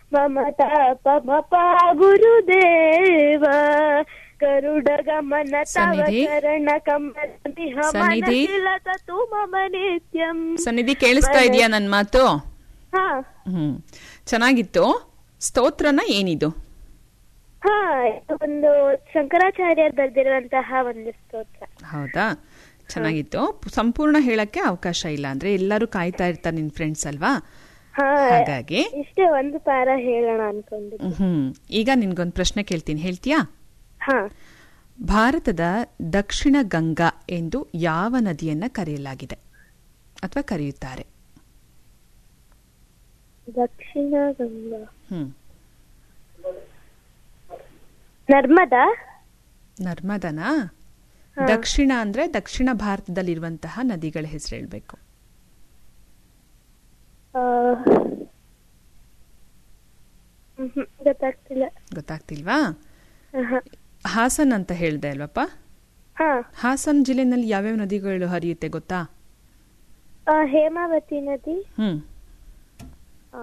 ಮಮತಾ ಪಮಪ ಗುರುದೇವ ಗರುಡ ಗಮನ ತವ ಸನ್ನಿಧಿ? ಚರಣ ಕಮಲಂತಿ ಸನ್ನಿಧಿ? ತತು ಮಮ ನಿತ್ಯಂ ಸನ್ನಿಧಿ ಕೇಳಿಸ್ತಾ ಇದೆಯಾ ನನ್ನ ಮಾತು ಹಾ ಹ್ಮ್ ಚೆನ್ನಾಗಿತ್ತು ಸ್ತೋತ್ರನ ಏನಿದು ಹಾ ಇದು ಒಂದು ಶಂಕರಾಚಾರ್ಯರು ಬರೆದಿರುವಂತಹ ಒಂದು ಸ್ತೋತ್ರ ಹೌದಾ ಚೆನ್ನಾಗಿತ್ತು ಸಂಪೂರ್ಣ ಹೇಳಕ್ಕೆ ಅವಕಾಶ ಇಲ್ಲ ಅಂದ್ರೆ ಎಲ್ಲರೂ ಕಾಯ್ತಾ ಇರ್ತಾರೆ ನಿನ್ ಫ್ರೆಂಡ್ಸ್ ಅಲ್ವಾ ಹಾ ಹಾಗಾಗಿ ಇಷ್ಟೇ ಒಂದು ಪಾರ ಹೇಳೋಣ ಅನ್ಕೊಂಡಿದ್ದೆ ಹ್ಮ್ ಈಗ ನಿನ್ಗೊಂದು ಪ್ರಶ್ನೆ ಕೇಳ್ತೀನಿ ಹೇಳ್ತೀಯಾ ಹಾ ಭಾರತದ ದಕ್ಷಿಣ ಗಂಗಾ ಎಂದು ಯಾವ ನದಿಯನ್ನ ಕರೆಯಲಾಗಿದೆ ಅಥವಾ ಕರೆಯುತ್ತಾರೆ ದಕ್ಷಿಣ ಗಂಗಾ ಹ್ಮ್ ನರ್ಮದಾ ನರ್ಮದನಾ ದಕ್ಷಿಣ ಅಂದ್ರೆ ದಕ್ಷಿಣ ಭಾರತದಲ್ಲಿರುವಂತಹ ನದಿಗಳ ಹೆಸರು ಹೇಳ್ಬೇಕು ಆ, ಮ್ಹೂ, ಗೊತ್ತಾಗ್ತಿಲ್ಲ ಗೊತ್ತಾಗ್ತಿಲ್ವಾ ಆಹಾ. ಹಾಸನ್ ಅಂತ ಹೇಳ್ದೆ ಅಲ್ವಪ್ಪ ಹಾ ಹಾಸನ್ ಜಿಲ್ಲೆನಲ್ಲಿ ಯಾವ್ಯಾವ ನದಿಗಳು ಹರಿಯುತ್ತೆ ಗೊತ್ತಾ ಆ, ಹೇಮಾವತಿ ನದಿ ಹ್ಮ್ ಆ,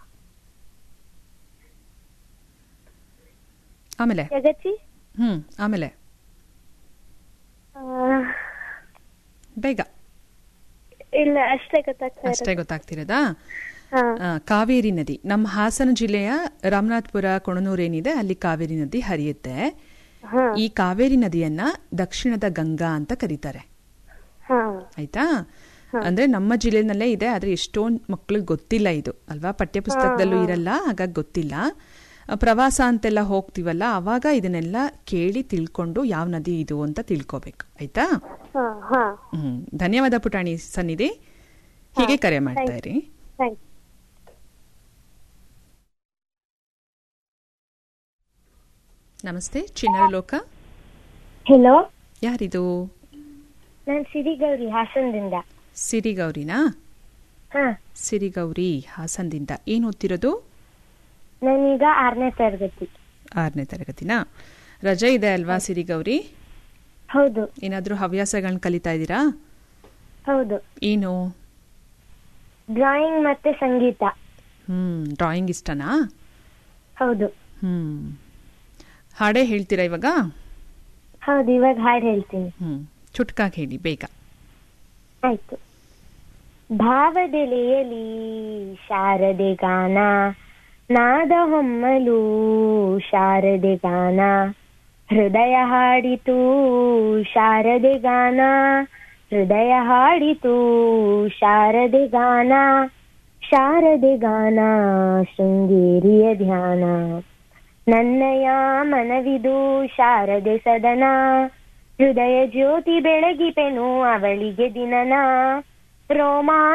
ಆಮೇಲೆ ಯಗಚಿ ಹ್ಮ್ ಆಮೇಲೆ ಆ, ಬೇಗ ಇಲ್ಲ ಅಷ್ಟೇ ಗೊತ್ತಾಗ್ತಾ ಅಷ್ಟೇ ಇರೋದು. ಗೊತ್ತಾಗ್ತಿರೋದಾ ಹಾ ಆ, ಕಾವೇರಿ ನದಿ ನಮ್ಮ ಹಾಸನ ಜಿಲ್ಲೆಯ ರಾಮನಾಥ್ಪುರ ಕೊಣನೂರು ಏನಿದೆ ಅಲ್ಲಿ ಕಾವೇರಿ ನದಿ ಹರಿಯುತ್ತೆ ಹಾ ಈ ಕಾವೇರಿ ನದಿಯನ್ನ ದಕ್ಷಿಣದ ಗಂಗಾ ಅಂತ ಕರೀತಾರೆ ಹಾ ಆಯ್ತಾ ಅಂದ್ರೆ ನಮ್ಮ ಜಿಲ್ಲೆನಲ್ಲೇ ಇದೆ ಆದ್ರೆ ಎಷ್ಟೊಂದ್ ಮಕ್ಳಿಗೆ ಗೊತ್ತಿಲ್ಲ ಇದು ಅಲ್ವಾ ಪಠ್ಯ ಪುಸ್ತಕದಲ್ಲೂ ಇರಲ್ಲ ಹಾಗಾಗಿ ಗೊತ್ತಿಲ್ಲ ಆ, ಪ್ರವಾಸ ಅಂತೆಲ್ಲ ಹೋಗ್ತೀವಲ್ಲ ಅವಾಗ ಇದನ್ನೆಲ್ಲ ಕೇಳಿ ತಿಳ್ಕೊಂಡು ಯಾವ ನದಿ ಇದು ಅಂತ ತಿಳ್ಕೊಬೇಕು ಆಯ್ತಾ ಹಾ ಹಾ ಹ್ಮ್ ಧನ್ಯವಾದ ಪುಟಾಣಿ ಸನ್ನಿಧಿ ಹೀಗೆ ಕರೆ ಮಾಡ್ತಾ ಇರಿ ಥ್ಯಾಂಕ್ ನಮಸ್ತೆ ಚಿನ್ನರ ಲೋಕ ಹಲೋ ಯಾರಿದು ನಾನು ಸಿರಿಗೌರಿ ಹಾಸನದಿಂದ ಸಿರಿಗೌರಿನಾ ಹಾ ಸಿರಿಗೌರಿ ಹಾಸನದಿಂದ ಏನ್ ಓದ್ತಿರೋದು ನಾನೀಗ ಆರನೇ ತರಗತಿ ಆರನೇ ತರಗತಿನಾ ರಜೆ ಇದೆ ಅಲ್ವಾ ಸಿರಿಗೌರಿ ಹೌದು ಏನಾದ್ರೂ ಹವ್ಯಾಸಗಳನ್ನ ಕಲಿತಾ ಇದ್ದೀರಾ ಹೌದು ಏನು ಡ್ರಾಯಿಂಗ್ ಮತ್ತೆ ಸಂಗೀತ ಹ್ಮ್ ಡ್ರಾಯಿಂಗ್ ಇಷ್ಟನಾ ಹೌದು ಹ್ಮ್ ಹಾಡೇ ಹೇಳ್ತೀರಾ ಇವಾಗ ಹೌದು ಇವಾಗ ಹಾಡು ಹೇಳ್ತೀನಿ ಹ್ಮ್ ಚುಟ್ಕಾಗಿ ಹೇಳಿ ಬೇಗ ಆಯ್ತು ಭಾವದೆಲೆಯಲಿ ಶಾರದೆ ಗಾನ ನಾದ ಹೊಮ್ಮಲು ಶಾರದೆ ಗಾನ ಹೃದಯ ಹಾಡಿತು ಶಾರದೆ ಗಾನ ಹೃದಯ ಹಾಡಿತು ಶಾರದೆ ಗಾನ ಶಾರದೆ ಗಾನ ಶೃಂಗೇರಿಯ ಧ್ಯಾನ ನನ್ನಯ ಮನವಿದು ಶಾರದೆ ಸದನ ಹೃದಯ ಜ್ಯೋತಿ ಬೆಳಗಿಪೆನು ಅವಳಿಗೆ ದಿನನ ರೋಮಾ